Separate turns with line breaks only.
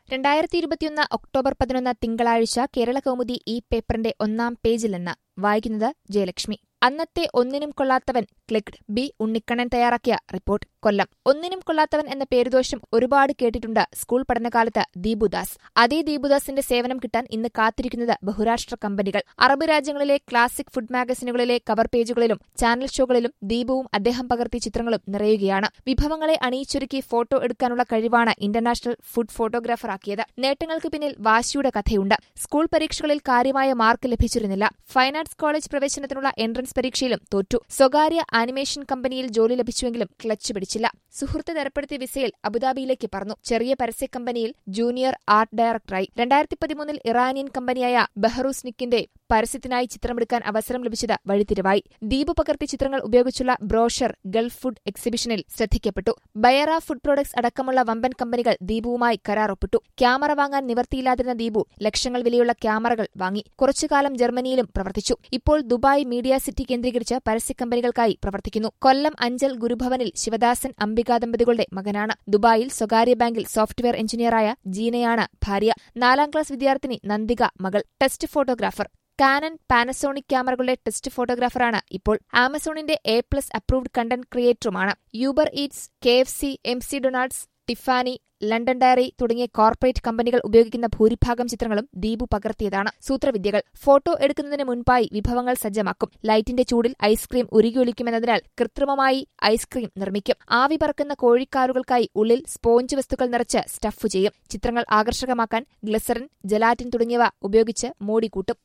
രണ്ടായിരത്തി ഇരുപത്തിയൊന്ന് ഒക്ടോബർ പതിനൊന്ന് തിങ്കളാഴ്ച കേരള കൗമുദി ഈ പേപ്പറിന്റെ ഒന്നാം പേജിൽ നിന്ന് വായിക്കുന്നത് ജയലക്ഷ്മി അന്നത്തെ ഒന്നിനും കൊള്ളാത്തവൻ ക്ലിക്ഡ് ബി ഉണ്ണിക്കണ്ണൻ തയ്യാറാക്കിയ റിപ്പോർട്ട് കൊല്ലം ഒന്നിനും കൊള്ളാത്തവൻ എന്ന പേരുദോഷം ഒരുപാട് കേട്ടിട്ടുണ്ട് സ്കൂൾ പഠനകാലത്ത് ദീപുദാസ് അതേ ദീപുദാസിന്റെ സേവനം കിട്ടാൻ ഇന്ന് കാത്തിരിക്കുന്നത് ബഹുരാഷ്ട്ര കമ്പനികൾ അറബ് രാജ്യങ്ങളിലെ ക്ലാസിക് ഫുഡ് മാഗസിനുകളിലെ കവർ പേജുകളിലും ചാനൽ ഷോകളിലും ദീപുവും അദ്ദേഹം പകർത്തിയ ചിത്രങ്ങളും നിറയുകയാണ് വിഭവങ്ങളെ അണിയിച്ചൊരുക്കി ഫോട്ടോ എടുക്കാനുള്ള കഴിവാണ് ഇന്റർനാഷണൽ ഫുഡ് ഫോട്ടോഗ്രാഫറാക്കിയത് നേട്ടങ്ങൾക്ക് പിന്നിൽ വാശിയുടെ കഥയുണ്ട് സ്കൂൾ പരീക്ഷകളിൽ കാര്യമായ മാർക്ക് ലഭിച്ചിരുന്നില്ല ഫൈൻ ആർട്സ് കോളേജ് പ്രവേശനത്തിനുള്ള എൻട്രൻസ് പരീക്ഷയിലും തോറ്റു സ്വകാര്യ ആനിമേഷൻ കമ്പനിയിൽ ജോലി ലഭിച്ചുവെങ്കിലും ക്ലച്ച് പിടിച്ചില്ല സുഹൃത്ത് തരപ്പെടുത്തിയ വിസയിൽ അബുദാബിയിലേക്ക് പറന്നു ചെറിയ പരസ്യ കമ്പനിയിൽ ജൂനിയർ ആർട്ട് ഡയറക്ടറായി രണ്ടായിരത്തി പതിമൂന്നിൽ ഇറാനിയൻ കമ്പനിയായ ബഹറൂസ്നിക്കിന്റെ പരസ്യത്തിനായി ചിത്രമെടുക്കാൻ അവസരം ലഭിച്ചത് വഴിത്തിരിവായി ദ്വീപ് പകർത്തിയ ചിത്രങ്ങൾ ഉപയോഗിച്ചുള്ള ബ്രോഷർ ഗൾഫ് ഫുഡ് എക്സിബിഷനിൽ ശ്രദ്ധിക്കപ്പെട്ടു ബയറ ഫുഡ് പ്രോഡക്ട്സ് അടക്കമുള്ള വമ്പൻ കമ്പനികൾ ദീപുവുമായി കരാർ ഒപ്പിട്ടു ക്യാമറ വാങ്ങാൻ നിവർത്തിയില്ലാതിരുന്ന ദീപു ലക്ഷങ്ങൾ വിലയുള്ള ക്യാമറകൾ വാങ്ങി കുറച്ചുകാലം ജർമ്മനിയിലും പ്രവർത്തിച്ചു ഇപ്പോൾ ദുബായ് മീഡിയ സിറ്റി കേന്ദ്രീകരിച്ച് പരസ്യ കമ്പനികൾക്കായി പ്രവർത്തിക്കുന്നു കൊല്ലം അഞ്ചൽ ഗുരുഭവനിൽ ശിവദാസൻ അംബിക ദമ്പതികളുടെ മകനാണ് ദുബായിൽ സ്വകാര്യ ബാങ്കിൽ സോഫ്റ്റ്വെയർ എഞ്ചിനീയറായ ജീനയാണ് ഭാര്യ നാലാം ക്ലാസ് വിദ്യാർത്ഥിനി നന്ദിക മകൾ ടെസ്റ്റ് ഫോട്ടോഗ്രാഫർ കാനൻ പാനസോണിക് ക്യാമറകളുടെ ടെസ്റ്റ് ഫോട്ടോഗ്രാഫറാണ് ഇപ്പോൾ ആമസോണിന്റെ എ പ്ലസ് അപ്രൂവ്ഡ് കണ്ടന്റ് ക്രിയേറ്ററുമാണ് Uber Eats K F C McDonald's Tiffany London dairy തുടങ്ങിയ കോർപ്പറേറ്റ് കമ്പനികൾ ഉപയോഗിക്കുന്ന ഭൂരിഭാഗം ചിത്രങ്ങളും ദീപു പകർത്തിയതാണ് സൂത്രവിദ്യകൾ ഫോട്ടോ എടുക്കുന്നതിന് മുൻപായി വിഭവങ്ങൾ സജ്ജമാക്കും ലൈറ്റിന്റെ ചൂടിൽ ഐസ്ക്രീം ഉരുകിയൊലിക്കുമെന്നതിനാൽ കൃത്രിമമായി ഐസ്ക്രീം നിർമ്മിക്കും ആവി പറക്കുന്ന കോഴിക്കാറുകൾക്കായി ഉള്ളിൽ സ്പോഞ്ച് വസ്തുക്കൾ നിറച്ച് സ്റ്റഫ് ചെയ്യും ചിത്രങ്ങൾ ആകർഷകമാക്കാൻ ഗ്ലിസറിൻ ജലാറ്റിൻ തുടങ്ങിയവ ഉപയോഗിച്ച് മോടി കൂട്ടും